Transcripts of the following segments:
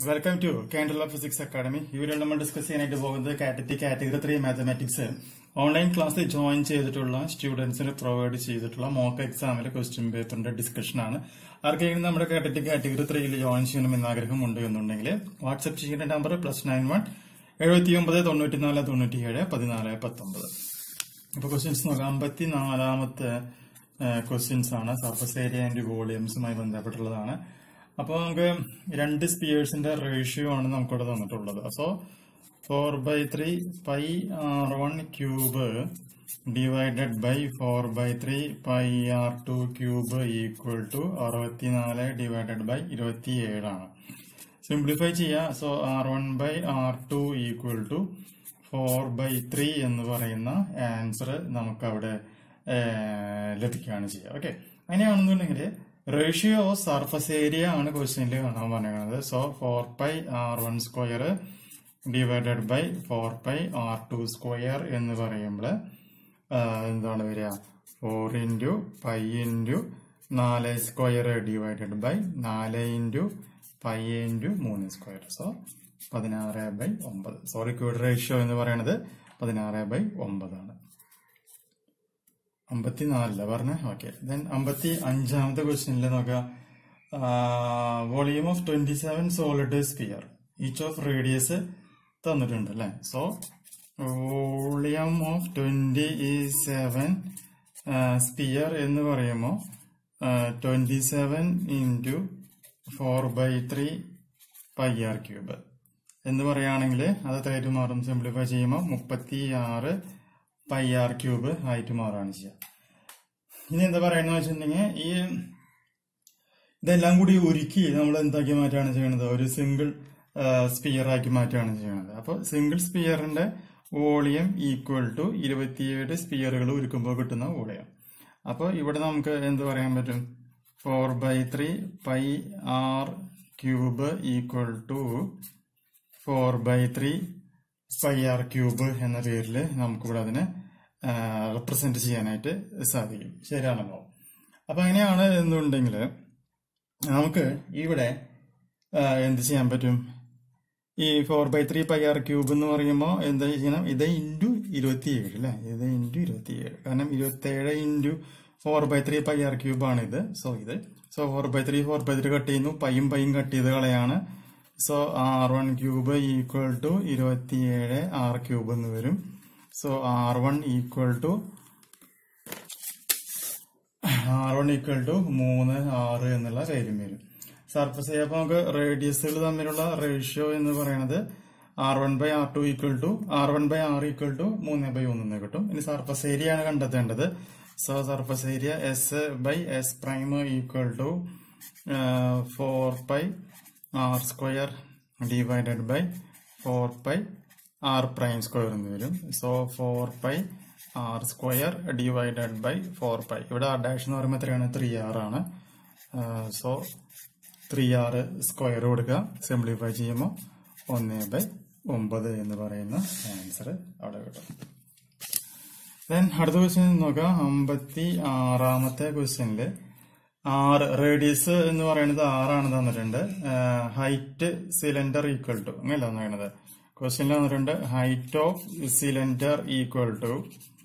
welcome to Kerala physics academy ഇവിടെ നമ്മൾ discuss ചെയ്യാനായിട്ട് പോകുന്നത് category category three mathematics online ക്ലാസ്സിൽ ജോയിൻ ചെയ്തിട്ടുള്ള സ്റ്റുഡൻസിന് പ്രൊവൈഡ് ചെയ്തിട്ടുള്ള മോക്ക് എക്സാമിലെ ക്വസ്റ്റ്യൻ പേപ്പറിന്റെ ഡിസ്കഷൻ ആണ് ആർക്കെങ്കിലും നമ്മുടെ കാറ്റഗറി കാറ്റഗറി ത്രീയിൽ ജോയിൻ ചെയ്യണമെന്ന് ആഗ്രഹമുണ്ട് എന്നുണ്ടെങ്കിൽ വാട്സ്ആപ്പ് ചെയ്യേണ്ട നമ്പർ പ്ലസ് നയൻ വൺ എഴുപത്തി ഒമ്പത് തൊണ്ണൂറ്റി നാല് തൊണ്ണൂറ്റി ഏഴ് പതിനാല് പത്തൊമ്പത് അപ്പൊ ക്വസ്റ്റ്യൻസ് നോക്കാം അമ്പത്തി നാലാമത്തെ ക്വസ്റ്റ്യൻസ് ആണ് സർഫസ് ഏരിയ ആൻഡ് വോളിയംസുമായി ബന്ധപ്പെട്ടുള്ളതാണ് അപ്പോൾ നമുക്ക് രണ്ട് സ്പിയേഴ്സിന്റെ റേഷ്യോ ആണ് നമുക്കിവിടെ തന്നിട്ടുള്ളത് so four by three pi r one cube divided by four by three pi r two cube equal to അറുപത്തിനാല് ഡിവൈഡഡ് ബൈ ഇരുപത്തിയേഴാണ് സിംപ്ലിഫൈ ചെയ്യുക so r one by r two equal to four by three എന്ന് പറയുന്ന answer നമുക്ക് അവിടെ ലഭിക്കുകയാണ് ചെയ്യുക okay അങ്ങനെയാണെന്നുണ്ടെങ്കിൽ റേഷ്യോ ഓഫ് സർഫസ് ഏരിയ ആണ് ക്വസ്റ്റ്യനിൽ കാണാൻ പറയുന്നത് so four pi r one square divided by four pi r two square എന്ന് പറയുമ്പോൾ എന്താണ് വരിക ഫോർ ഇൻറ്റു പൈ ഇൻറ്റു നാല് സ്ക്വയർ ഡിവൈഡഡ് ബൈ നാല് ഇൻറ്റു പൈ ഇൻറ്റു മൂന്ന് സ്ക്വയർ സോ പതിനാറ് ബൈ ഒമ്പത് സോറി ക്യൂഡ് റേഷ്യോ എന്ന് പറയുന്നത് പതിനാറ് ബൈ ഒമ്പതാണ് അമ്പത്തിനാലില്ല പറഞ്ഞ ഓക്കെ ദെൻ അമ്പത്തി അഞ്ചാമത്തെ ക്വസ്റ്റ്യനിൽ നോക്കാം volume of twenty seven solid sphere each of radius തന്നിട്ടുണ്ട് അല്ലെ so volume of twenty seven sphere എന്ന് പറയുമ്പോൾ twenty seven into four by three pi r cube എന്ന് പറയുകയാണെങ്കിൽ അത് എത്രയായിട്ട് മാറും സിംപ്ലിഫൈ ചെയ്യുമ്പോൾ മുപ്പത്തി ആറ് പൈ ആർ ക്യൂബ് ആയിട്ട് മാറുകയാണ് ചെയ്യുക ഇനി എന്താ പറയുന്നത് വെച്ചിട്ടുണ്ടെങ്കിൽ ഈ ഇതെല്ലാം കൂടി ഒരുക്കി നമ്മൾ എന്താക്കി മാറ്റുകയാണ് ചെയ്യുന്നത് ഒരു സിംഗിൾ സ്പിയർ ആക്കി മാറ്റുകയാണ് ചെയ്യുന്നത് അപ്പോൾ സിംഗിൾ സ്പിയറിന്റെ വോളിയം ഈക്വൽ ടു ഇരുപത്തിയേഴ് സ്പിയറുകൾ ഉരുക്കുമ്പോൾ കിട്ടുന്ന വോളിയം അപ്പോൾ ഇവിടെ നമുക്ക് എന്ത് പറയാൻ പറ്റും four by three pi r cube equal to four by three pi r cube എന്ന പേരിൽ നമുക്കിവിടെ അതിനെ റെപ്രസെന്റ് ചെയ്യാനായിട്ട് സാധിക്കും ശരിയാണല്ലോ അപ്പൊ അങ്ങനെയാണ് എന്നുണ്ടെങ്കിൽ നമുക്ക് ഇവിടെ എന്ത് ചെയ്യാൻ പറ്റും ഈ four by three pi r cube എന്ന് പറയുമ്പോൾ എന്താ ചെയ്യണം ഇത് ഇൻറ്റു ഇരുപത്തിയേഴ് അല്ലെ ഇത് ഇൻറ്റു ഇരുപത്തിയേഴ് കാരണം ഇരുപത്തിയേഴ് into four by three pi r cube ആണ് ഇത് സോ ഇത് so four by three four by three cut ചെയ്യുന്നു പൈയും പൈയും കട്ട് ചെയ്ത് കളയാണ് so r one cube equal to ഇരുപത്തിയേഴ് ആർ ക്യൂബ് എന്ന് വരും so r one equal to r one equal to മൂന്ന് ആറ് എന്നുള്ള കാര്യം വരും സർഫസ് ഏരിയ അപ്പൊ നമുക്ക് റേഡിയസുകൾ തമ്മിലുള്ള റേഷ്യോ എന്ന് പറയുന്നത് r one by r two equal to r one by r equal to മൂന്ന് ബൈ ഒന്ന് കിട്ടും ഇനി സർഫസ് ഏരിയ ആണ് കണ്ടെത്തേണ്ടത് so surface area s by s prime equal to four pi R square divided by four pi r prime square എന്ന് വരും so four pi R square divided by four pi ഇവിടെ r dash എന്ന് പറയുമ്പോൾ എത്രയാണ് three r ആണ് so three r square കൊടുക്കുക simplify ചെയ്യുമ്പോൾ ഒന്ന് ബൈ ഒമ്പത് എന്ന് പറയുന്ന ആൻസർ അവിടെ കിട്ടും ദെൻ അടുത്ത ക്വസ്റ്റ്യൻ നോക്കാം അമ്പത്തി ആറാമത്തെ ക്വസ്റ്റ്യനില് ആറ് റേഡിയസ് എന്ന് പറയുന്നത് ആറാണ് തന്നിട്ടുണ്ട് ഹൈറ്റ് സിലിണ്ടർ ഈക്വൽ ടു അങ്ങനെയല്ല തന്നിരിക്കുന്നത് ക്വസ്റ്റ്യനിൽ തന്നിട്ടുണ്ട് height of cylinder equal to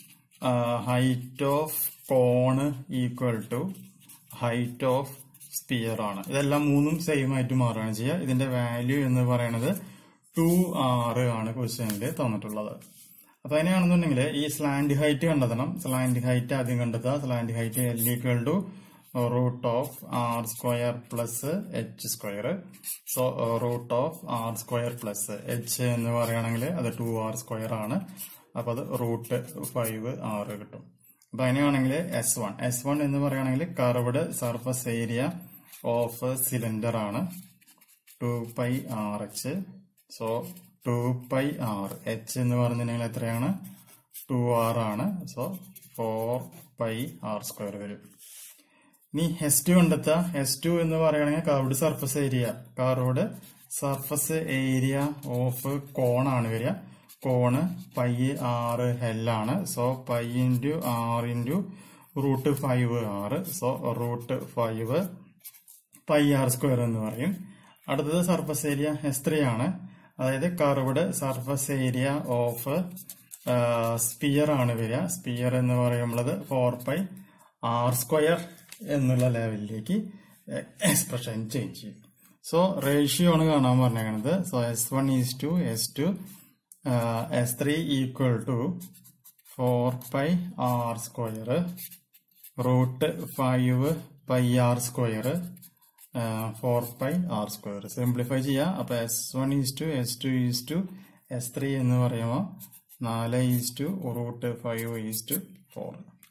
height of cone equal to height of sphere ആണ് ഇതെല്ലാം മൂന്നും സെയിം ആയിട്ട് മാറുകയാണ് ചെയ്യുക ഇതിന്റെ വാല്യൂ എന്ന് പറയുന്നത് ടു ആറ് ആണ് ക്വസ്റ്റ്യനിൽ തന്നിട്ടുള്ളത് അപ്പൊ അതിനാണെന്നുണ്ടെങ്കിൽ ഈ സ്ലാൻഡ് ഹൈറ്റ് കണ്ടെത്തണം സ്ലാൻഡ് ഹൈറ്റ് ആദ്യം കണ്ടെത്തുക slant height l equal to root of R square plus H square so root of R square plus h എന്ന് പറയുകയാണെങ്കിൽ അത് ടു ആർ സ്ക്വയർ ആണ് അപ്പൊ അത് റൂട്ട് ഫൈവ് ആറ് കിട്ടും അപ്പൊ അതിനാണെങ്കിൽ എസ് വൺ എസ് വൺ എന്ന് പറയുകയാണെങ്കിൽ curved surface area of cylinder ആണ് two pi r h so two pi r h എന്ന് പറഞ്ഞിട്ടുണ്ടെങ്കിൽ എത്രയാണ് ടു ആർ ആണ് so four pi R square വരും ഇനി എസ് ടു കണ്ടെത്തുക എസ് ടു എന്ന് പറയുകയാണെങ്കിൽ curved surface area curved surface area of കോണാണ് വരിക കോണ് പൈ ആറ് ആണ് so pi into r into root five ആറ് so root five pi R square എന്ന് പറയും അടുത്തത് സർഫസ് ഏരിയ എസ് ത്രീ ആണ് അതായത് curved surface area of sphere ആണ് വരിക സ്പിയർ എന്ന് പറയുന്നത് ഫോർ പൈ ആർ സ്ക്വയർ എന്നുള്ള ലെവലിലേക്ക് എക്സ്പ്രഷൻ ചേഞ്ച് ചെയ്യും സോ റേഷ്യോ ആണ് കാണാൻ പറഞ്ഞേക്കണത് so S one is to S two S three equal to four pi R square root five pi R square four pi R square simplify ചെയ്യാം അപ്പൊ S one is to S two is to S three എന്ന് പറയുമ്പോൾ നാല് is to root five is to four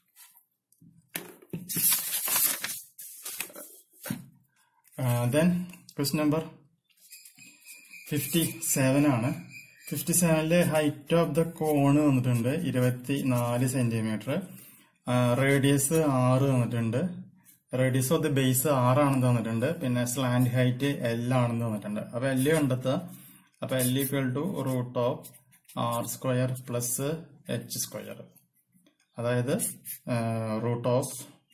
then question number fifty seven ആണ് fifty സെവനിലെ height of the cone വന്നിട്ടുണ്ട് ഇരുപത്തി നാല് സെന്റിമീറ്റർ റേഡിയസ് ആറ് വന്നിട്ടുണ്ട് റേഡിയസ് ഓഫ് ദി ബേസ് ആറാണെന്ന് തന്നിട്ടുണ്ട് പിന്നെ സ്ലാൻഡ് ഹൈറ്റ് എൽ ആണെന്ന് തന്നിട്ടുണ്ട് അപ്പൊ എൽ കണ്ടെത്തുക അപ്പൊ L equal to root of R square plus H square അതായത് root of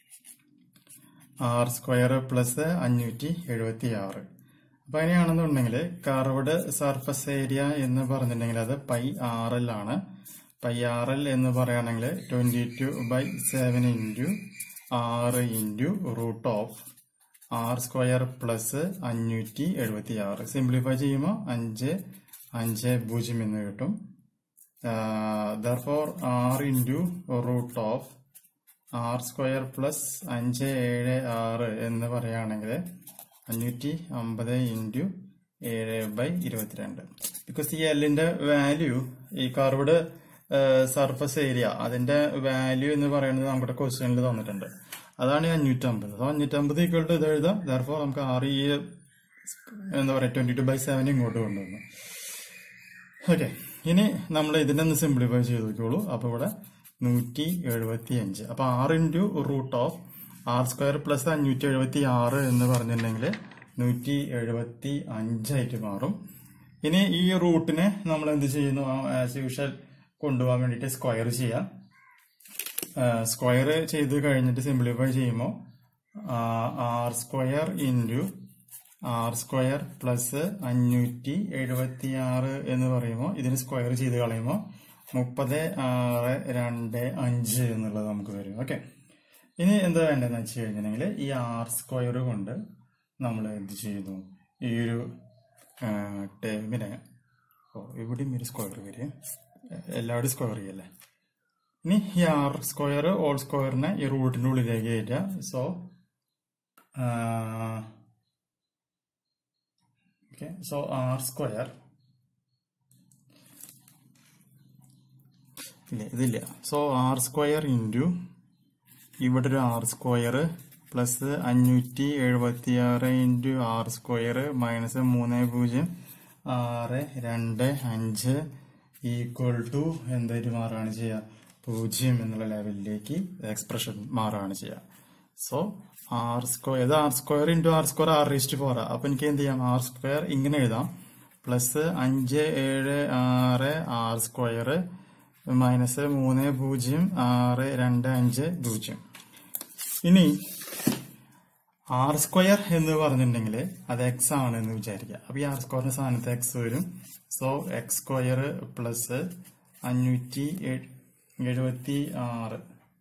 R square plus അഞ്ഞൂറ്റി എഴുപത്തി ആറ് അപ്പൊ അങ്ങനെയാണെന്നുണ്ടെങ്കിൽ കർവ്ഡ് സർഫസ് ഏരിയ എന്ന് പറഞ്ഞിട്ടുണ്ടെങ്കിൽ അത് പൈ ആർ എൽ ആണ് പൈ ആർ എൽ എന്ന് പറയുകയാണെങ്കിൽ twenty two by seven into ആറ് into root of R square plus അഞ്ഞൂറ്റി എഴുപത്തി ആറ് സിംപ്ലിഫൈ ചെയ്യുമ്പോൾ അഞ്ച് അഞ്ച് പൂജ്യം എന്ന് കിട്ടും therefore R into root of R square plus അഞ്ച് ഏഴ് ആറ് എന്ന് പറയുകയാണെങ്കിൽ അഞ്ഞൂറ്റി അമ്പത് ഇൻറ്റു ഏഴ് ബൈ ഇരുപത്തിരണ്ട് ബിക്കോസ് ഈ എല്ലിന്റെ വാല്യൂ ഈ കർവ്ഡ് സർഫസ് ഏരിയ അതിന്റെ വാല്യൂ എന്ന് പറയുന്നത് നമ്മുടെ ക്വസ്റ്റ്യനിൽ തന്നിട്ടുണ്ട് അതാണ് ഈ അഞ്ഞൂറ്റമ്പത് അപ്പോൾ അഞ്ഞൂറ്റമ്പത് ഈക്വൽ ടു ഇത് എഴുതാം ദർഫോർ നമുക്ക് ആറ് ഈ എന്താ പറയുക ട്വന്റി ടു ബൈ സെവൻ ഇങ്ങോട്ട് കൊണ്ടുവന്നു ഓക്കെ ഇനി നമ്മൾ ഇതിനെ ഒന്ന് സിംപ്ലിഫൈ ചെയ്ത് നോക്കിയോളൂ അപ്പൊ ഇവിടെ നൂറ്റി എഴുപത്തി അഞ്ച് അപ്പൊ ആറ് into root of R square plus അഞ്ഞൂറ്റി എഴുപത്തി ആറ് എന്ന് പറഞ്ഞിട്ടുണ്ടെങ്കിൽ നൂറ്റി എഴുപത്തി അഞ്ചായിട്ട് മാറും ഇനി ഈ റൂട്ടിനെ നമ്മൾ എന്ത് ചെയ്യുന്നു ആസ് യൂഷ്വൽ കൊണ്ടുപോകാൻ വേണ്ടിയിട്ട് സ്ക്വയർ ചെയ്യാം സ്ക്വയർ ചെയ്ത് കഴിഞ്ഞിട്ട് സിംപ്ലിഫൈ ചെയ്യുമ്പോൾ R square into R square plus അഞ്ഞൂറ്റി എഴുപത്തി ആറ് എന്ന് പറയുമ്പോൾ ഇതിന് സ്ക്വയർ ചെയ്ത് കളയുമ്പോൾ മുപ്പത് ആറ് രണ്ട് അഞ്ച് എന്നുള്ളത് നമുക്ക് വരും ഓക്കെ ഇനി എന്താ വേണ്ടതെന്ന് വെച്ച് കഴിഞ്ഞിട്ടുണ്ടെങ്കിൽ ഈ ആർ സ്ക്വയർ കൊണ്ട് നമ്മൾ എന്ത് ചെയ്യുന്നു ഈ ഒരു ടേമിനെ ഓ ഇവിടെയും ഒരു സ്ക്വയർ വരും എല്ലാവരും സ്ക്വയർ ചെയ്യല്ലേ ഇനി ഈ ആർ സ്ക്വയർ ഓൾ സ്ക്വയറിനെ ഈ റൂട്ടിന്റെ ഉള്ളിലേക്ക് കയറ്റുക so okay so R square ഇല്ല ഇതില്ല സോ ആർ സ്ക്വയർ ഇൻറ്റു ഇവിടെ ഒരു ആർ സ്ക്വയർ പ്ലസ് അഞ്ഞൂറ്റി എഴുപത്തി ആറ് ഇൻറ്റു ആർ സ്ക്വയർ മൈനസ് മൂന്ന് പൂജ്യം ആറ് രണ്ട് അഞ്ച് ഈക്വൽ ടു എന്തായിട്ട് മാറുകയാണ് ചെയ്യുക പൂജ്യം എന്നുള്ള ലെവലിലേക്ക് എക്സ്പ്രഷൻ മാറുകയാണ് ചെയ്യുക സോ ആർ സ്ക്വയർ ഇത് R square into R square R raised four അപ്പൊ എനിക്ക് എന്ത് ചെയ്യാം ആർ സ്ക്വയർ ഇങ്ങനെ എഴുതാം പ്ലസ് അഞ്ച് ഏഴ് ആറ് ആർ സ്ക്വയർ മൈനസ് മൂന്ന് പൂജ്യം ആറ് രണ്ട് അഞ്ച് പൂജ്യം ഇനി ആർ സ്ക്വയർ എന്ന് പറഞ്ഞിട്ടുണ്ടെങ്കിൽ അത് എക്സ് ആണ് എന്ന് വിചാരിക്കുക അപ്പൊ ഈ ആർ സ്ക്വയറിന്റെ സ്ഥാനത്ത് എക്സ് വരും സോ എക്സ് സ്ക്വയർ പ്ലസ് അഞ്ഞൂറ്റി എഴുപത്തി ആറ്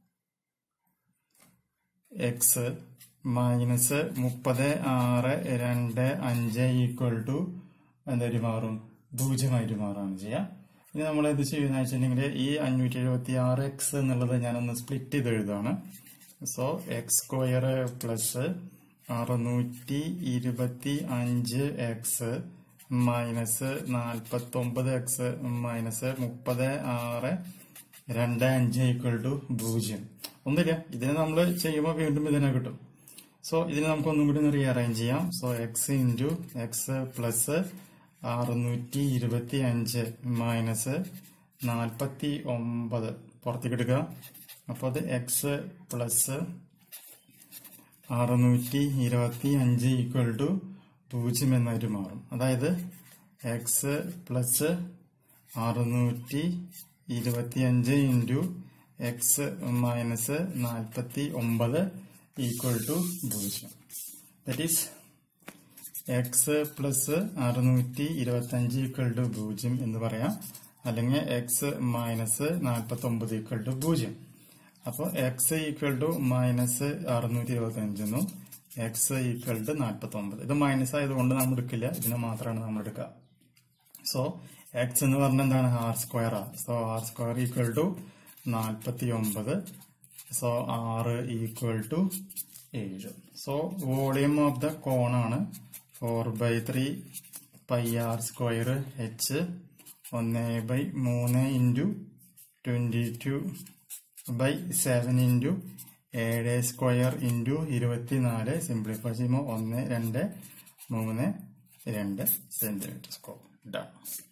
എക്സ് മൈനസ് മുപ്പത് ആറ് രണ്ട് അഞ്ച് ഈക്വൽ ടു എന്തായിട്ട് മാറും പൂജ്യമായിട്ട് മാറുകയാണ് ചെയ്യുക ഇനി നമ്മൾ എന്ത് ചെയ്യുന്ന വെച്ചിട്ടുണ്ടെങ്കിൽ ഈ അഞ്ഞൂറ്റി എഴുപത്തി ആറ് എക്സ് എന്നുള്ളത് ഞാനൊന്ന് സ്പ്ലിറ്റ് ചെയ്ത് എഴുതാണ് സോ എക്സ് സ്ക്വയർ പ്ലസ് അറുന്നൂറ്റി ഇരുപത്തി അഞ്ച് എക്സ് മൈനസ് നാൽപ്പത്തി ഒമ്പത് എക്സ് മൈനസ് മുപ്പത് ആറ് രണ്ട് അഞ്ച് ഈക്വൽ ടു പൂജ്യം ഒന്നുമില്ല ഇതിനെ നമ്മൾ ചെയ്യുമ്പോൾ വീണ്ടും ഇതിനെ കിട്ടും സോ ഇതിനെ നമുക്ക് ഒന്നും കൂടി ഒന്ന് റീഅറേഞ്ച് ചെയ്യാം so X into X plus അറുന്നൂറ്റി ഇരുപത്തി അഞ്ച് മൈനസ് നാൽപ്പത്തി ഒമ്പത് പുറത്തേക്ക് എടുക്കുക അപ്പോൾ അത് എക്സ് പ്ലസ് അറുന്നൂറ്റി ഇരുപത്തി അഞ്ച് ഈക്വൽ ടു പൂജ്യം എന്നായിട്ട് മാറും അതായത് എക്സ് പ്ലസ് അറുന്നൂറ്റി ഇരുപത്തി അഞ്ച് ഇൻറ്റു എക്സ് മൈനസ് നാൽപ്പത്തി ഒമ്പത് ഈക്വൽ ടു പൂജ്യം ദറ്റ് ഈസ് എക്സ് പ്ലസ് അറുന്നൂറ്റി ഇരുപത്തി അഞ്ച് ഈക്വൽ ടു പൂജ്യം എന്ന് പറയാം അല്ലെങ്കിൽ എക്സ് മൈനസ് നാൽപ്പത്തി ഒമ്പത് ഈക്വൽ ടു പൂജ്യം അപ്പോൾ എക്സ് ഈക്വൽ ടു മൈനസ് അറുന്നൂറ്റി ഇരുപത്തി അഞ്ചെന്നും എക്സ് ഈക്വൽ ടു നാൽപ്പത്തി ഒമ്പത് ഇത് മൈനസ് ആയതുകൊണ്ട് നമ്മൾ എടുക്കില്ല ഇതിനെ മാത്രമാണ് നമ്മൾ എടുക്കുക സോ എക്സ് എന്ന് പറഞ്ഞാൽ എന്താണ് ആർ സ്ക്വയർ ആ so R square equal to നാൽപ്പത്തി ഒമ്പത് സോ ആറ് ഈക്വൽ ടു ഏഴ് സോ വോളിയം ഓഫ് ദ കോണാണ് four by three pi R square H ഒന്ന് ബൈ മൂന്ന് into twenty two by seven into ഏഴ് സ്ക്വയർ ഇൻറ്റു ഇരുപത്തിനാല് സിംപ്ലിഫൈ ചെയ്യുമ്പോൾ ഒന്ന് രണ്ട് മൂന്ന് രണ്ട് സെന്റിമീറ്റർ സ്ക്വയർ ഡൺ